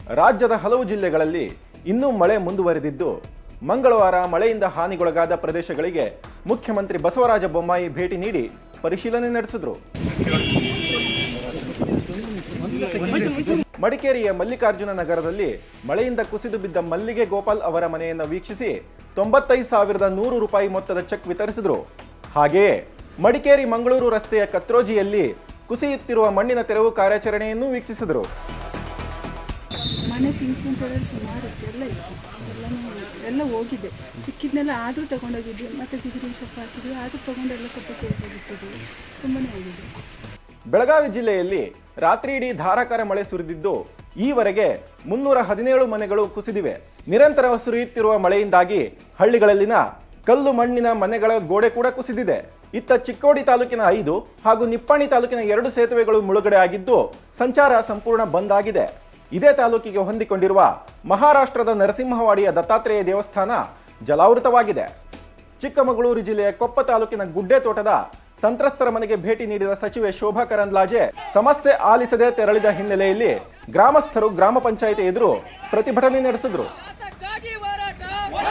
ರಾಜ್ಯದ ಹಲವು ಜಿಲ್ಲೆಗಳಲ್ಲಿ ಇನ್ನೂ ಮಳೆ ಮುಂದುವರೆದಿದ್ದು ಮಂಗಳವಾರ ಮಳೆಯಿಂದ ಹಾನಿಗೊಳಗಾದ ಪ್ರದೇಶಗಳಿಗೆ ಮುಖ್ಯಮಂತ್ರಿ ಬಸವರಾಜ ಬೊಮ್ಮಾಯಿ ಭೇಟಿ ನೀಡಿ ಪರಿಶೀಲನೆ ನಡೆಸಿದ್ರು ಮಡಿಕೇರಿಯ ಮಲ್ಲಿಕಾರ್ಜುನ ನಗರದಲ್ಲಿ ಮಳೆಯಿಂದ ಕುಸಿದು ಬಿದ್ದ ಮಲ್ಲಿಗೆ ಗೋಪಾಲ್ ಅವರ ಮನೆಯನ್ನು ವೀಕ್ಷಿಸಿ ತೊಂಬತ್ತೈದು ಸಾವಿರದ ನೂರು ರೂಪಾಯಿ ಮೊತ್ತದ ಚೆಕ್ ವಿತರಿಸಿದ್ರು ಹಾಗೆಯೇ ಮಡಿಕೇರಿ ಮಂಗಳೂರು ರಸ್ತೆಯ ಕತ್ರೋಜಿಯಲ್ಲಿ ಕುಸಿಯುತ್ತಿರುವ ಮಣ್ಣಿನ ತೆರವು ಕಾರ್ಯಾಚರಣೆಯನ್ನು ವೀಕ್ಷಿಸಿದರು ಮನೆ ತಿನಿಸು ಅಂತ ಹೇಳಿದ್ರೆ ಸುಮಾರು ಇತ್ತು ಎಲ್ಲ ಇತ್ತು ಎಲ್ಲನೂ ಎಲ್ಲ ಹೋಗಿದೆ ಸಿಕ್ಕಿದ್ನೆಲ್ಲ ಆದರೂ ತಗೊಂಡೋಗಿದ್ವಿ ಮತ್ತು ಬಿದಿರಿಗೆ ಸೊಪ್ಪು ಹಾಕಿದ್ವಿ ಆದರೂ ತಗೊಂಡು ಎಲ್ಲ ಸ್ವಲ್ಪ ಸೇಫ್ ಆಗಿಟ್ಟಿದ್ವಿ ತುಂಬನೇ ಹೋಗಿದೆ ಬೆಳಗಾವಿ ಜಿಲ್ಲೆಯಲ್ಲಿ ರಾತ್ರಿ ಇಡೀ ಧಾರಾಕಾರ ಮಳೆ ಸುರಿದಿದ್ದು ಈವರೆಗೆ ಮುನ್ನೂರ ಹದಿನೇಳು ಮನೆಗಳು ಕುಸಿದಿವೆ ನಿರಂತರ ಸುರಿಯುತ್ತಿರುವ ಮಳೆಯಿಂದಾಗಿ ಹಳ್ಳಿಗಳಲ್ಲಿನ ಕಲ್ಲು ಮಣ್ಣಿನ ಮನೆಗಳ ಗೋಡೆ ಕೂಡ ಕುಸಿದಿದೆ ಇತ್ತ ಚಿಕ್ಕೋಡಿ ತಾಲೂಕಿನ ಐದು ಹಾಗೂ ನಿಪ್ಪಾಣಿ ತಾಲೂಕಿನ ಎರಡು ಸೇತುವೆಗಳು ಮುಳುಗಡೆ ಆಗಿದ್ದು ಸಂಚಾರ ಸಂಪೂರ್ಣ ಬಂದ್ ಆಗಿದೆ ಇದೇ ತಾಲೂಕಿಗೆ ಹೊಂದಿಕೊಂಡಿರುವ ಮಹಾರಾಷ್ಟ್ರದ ನರಸಿಂಹವಾಡಿಯ ದತ್ತಾತ್ರೇಯ ದೇವಸ್ಥಾನ ಜಲಾವೃತವಾಗಿದೆ ಚಿಕ್ಕಮಗಳೂರು ಜಿಲ್ಲೆಯ ಕೊಪ್ಪ ತಾಲೂಕಿನ ಗುಡ್ಡೆ ತೋಟದ ಸಂತ್ರಸ್ತರ ಮನೆಗೆ ಭೇಟಿ ನೀಡಿದ ಸಚಿವೆ ಶೋಭಾ ಕರಂದ್ಲಾಜೆ ಸಮಸ್ಯೆ ಆಲಿಸದೆ ತೆರಳಿದ ಹಿನ್ನೆಲೆಯಲ್ಲಿ ಗ್ರಾಮಸ್ಥರು ಗ್ರಾಮ ಪಂಚಾಯಿತಿ ಎದುರು ಪ್ರತಿಭಟನೆ ನಡೆಸಿದ್ರು ಅದಕ್ಕಾಗಿ ಹೋರಾಟ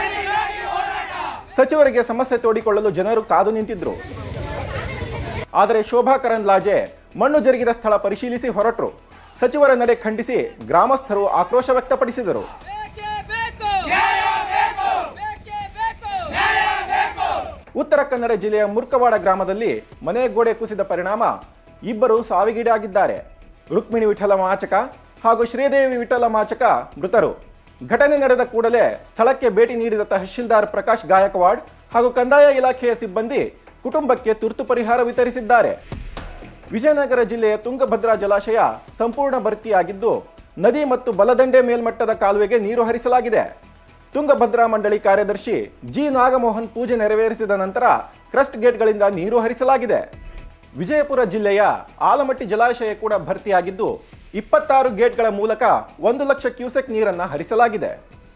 ಸಚಿವರಿಗೆ ಸಮಸ್ಯೆ ತೋಡಿಕೊಳ್ಳಲು ಜನರು ಕಾದು ನಿಂತಿದ್ರು ಆದರೆ ಶೋಭಾ ಕರಂದ್ಲಾಜೆ ಮಣ್ಣು ಜರುಗಿದ ಸ್ಥಳ ಪರಿಶೀಲಿಸಿ ಹೊರಟರು ಸಚಿವರ ನಡೆ ಖಂಡಿಸಿ ಗ್ರಾಮಸ್ಥರು ಆಕ್ರೋಶ ವ್ಯಕ್ತಪಡಿಸಿದರು ಬೇಕೇ ಬೇಕು ಬೇಕೇ ಬೇಕು ಉತ್ತರ ಕನ್ನಡ ಜಿಲ್ಲೆಯ ಮುರ್ಕವಾಡ ಗ್ರಾಮದಲ್ಲಿ ಮನೆ ಗೋಡೆ ಕುಸಿದ ಪರಿಣಾಮ ಇಬ್ಬರು ಸಾವಿಗೀಡಾಗಿದ್ದಾರೆ ರುಕ್ಮಿಣಿ ವಿಠಲ ಮಾಚಕ ಹಾಗೂ ಶ್ರೀದೇವಿ ವಿಠಲ ಮಾಚಕ ಮೃತರು ಘಟನೆ ನಡೆದ ಕೂಡಲೇ ಸ್ಥಳಕ್ಕೆ ಭೇಟಿ ನೀಡಿದ ತಹಶೀಲ್ದಾರ್ ಪ್ರಕಾಶ್ ಗಾಯಕ್ವಾಡ್ ಹಾಗೂ ಕಂದಾಯ ಇಲಾಖೆಯ ಸಿಬ್ಬಂದಿ ಕುಟುಂಬಕ್ಕೆ ತುರ್ತು ಪರಿಹಾರ ವಿತರಿಸಿದ್ದಾರೆ ವಿಜಯನಗರ ಜಿಲ್ಲೆಯ ತುಂಗಭದ್ರಾ ಜಲಾಶಯ ಸಂಪೂರ್ಣ ಭರ್ತಿಯಾಗಿದ್ದು ನದಿ ಮತ್ತು ಬಲದಂಡೆ ಮೇಲ್ಮಟ್ಟದ ಕಾಲುವೆಗೆ ನೀರು ಹರಿಸಲಾಗಿದೆ ತುಂಗಭದ್ರಾ ಮಂಡಳಿ ಕಾರ್ಯದರ್ಶಿ ಜಿ ನಾಗಮೋಹನ್ ಪೂಜೆ ನೆರವೇರಿಸಿದ ನಂತರ ಕ್ರಸ್ಟ್ ಗೇಟ್ಗಳಿಂದ ನೀರು ಹರಿಸಲಾಗಿದೆ ವಿಜಯಪುರ ಜಿಲ್ಲೆಯ ಆಲಮಟ್ಟಿ ಜಲಾಶಯ ಕೂಡ ಭರ್ತಿಯಾಗಿದ್ದು ಇಪ್ಪತ್ತಾರು ಗೇಟ್ಗಳ ಮೂಲಕ ಒಂದು ಲಕ್ಷ ಕ್ಯೂಸೆಕ್ ನೀರನ್ನು ಹರಿಸಲಾಗಿದೆ